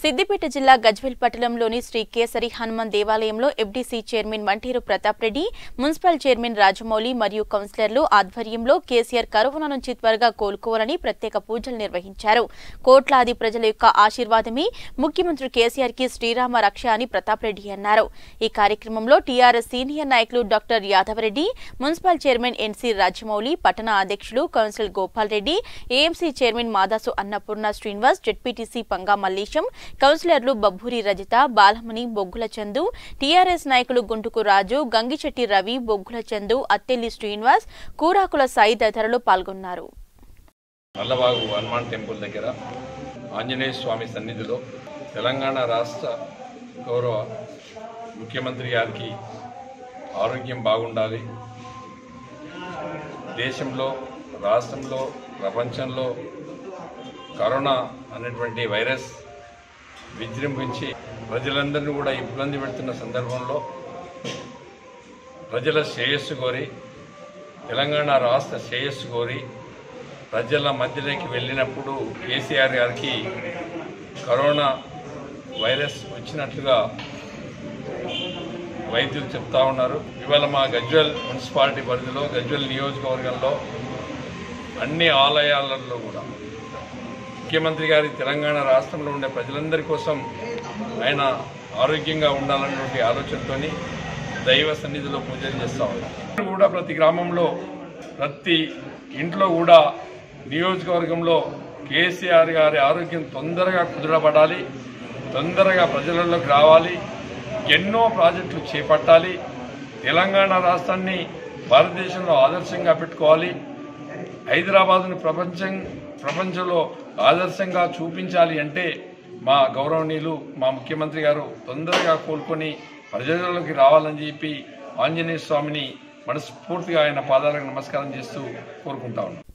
సిద్దిపేట జిల్లా గజ్వేల్ పట్టణంలోని శ్రీ కేసరి హనుమాన్ దేవాలయంలో ఎఫ్డీసీ చైర్మన్ మంటీరు ప్రతాప్ రెడ్డి మున్సిపల్ చైర్మన్ రాజమౌళి మరియు కౌన్సిలర్లు ఆధ్వర్యంలో కేసీఆర్ కరోనా నుంచి త్వరగా కోలుకోవాలని ప్రత్యేక పూజలు నిర్వహించారు కోట్లాది ప్రజల యొక్క ఆశీర్వాదమే ముఖ్యమంత్రి కేసీఆర్ కి శ్రీరామ రక్ష అని ప్రతాప్ రెడ్డి అన్నారు ఈ కార్యక్రమంలో టీఆర్ఎస్ సీనియర్ నాయకులు doctor Yadavareddy municipal chairman NC Rajamouli పట్టణ అధ్యక్షులు council Gopal Reddy AMC chairman Madasu Annapurna Srinivas ZPTC Panga Mallesham కౌన్సిలర్లు బబ్బూరి రజిత బాలమణి బొగ్గుల చందు టీఆర్ఎస్ నాయకులు గుంటుకు రాజు గంగిచెట్టి రవి బొగ్గుల చందు అత్తెల్లి శ్రీనివాస్ కూరాకుల సాయి తదితరులు పాల్గొన్నారు నల్లబాగు హనుమాన్ టెంపుల్ దగ్గర ఆంజనేయ స్వామి సన్నిధిలో తెలంగాణ రాష్ట్ర గౌరవ ముఖ్యమంత్రి గారికి ఆరోగ్యం బాగుండాలి దేశంలో రాష్ట్రంలో ప్రపంచంలో కరోనా అనేటువంటి వైరస్ విజృంభించి ప్రజలందరినీ కూడా ఇబ్బంది పెడుతున్న సందర్భంలో ప్రజల శ్రేయస్సు కోరి తెలంగాణ రాష్ట్ర శ్రేయస్సు కోరి ప్రజల మధ్యలోకి వెళ్ళినప్పుడు కేసీఆర్ గారికి కరోనా వైరస్ వచ్చినట్లుగా వైద్యులు చెప్తా ఉన్నారు ఇవాళ మా గజ్వెల్ మున్సిపాలిటీ పరిధిలో గజ్వెల్ నియోజకవర్గంలో అన్ని ఆలయాలలో కూడా ముఖ్యమంత్రి గారి తెలంగాణ రాష్ట్రంలో ఉండే ప్రజలందరి కోసం ఆయన ఆరోగ్యంగా ఉండాలన్నటువంటి ఆలోచనతోని దైవ సన్నిధిలో పూజలు చేస్తా ఉన్నారు కూడా ప్రతి గ్రామంలో ప్రతి ఇంట్లో కూడా నియోజకవర్గంలో కేసీఆర్ గారి ఆరోగ్యం తొందరగా కుదురపడాలి తొందరగా ప్రజలలోకి రావాలి ఎన్నో ప్రాజెక్టులు చేపట్టాలి తెలంగాణ రాష్ట్రాన్ని భారతదేశంలో ఆదర్శంగా పెట్టుకోవాలి హైదరాబాద్ను ప్రపంచం ప్రపంచంలో ఆదర్శంగా చూపించాలి అంటే మా గౌరవనీయులు మా ముఖ్యమంత్రి గారు తొందరగా కోలుకొని ప్రజలలోకి రావాలని చెప్పి ఆంజనేయ స్వామిని మనస్ఫూర్తిగా ఆయన పాదాలకు నమస్కారం చేస్తూ కోరుకుంటా ఉన్నాం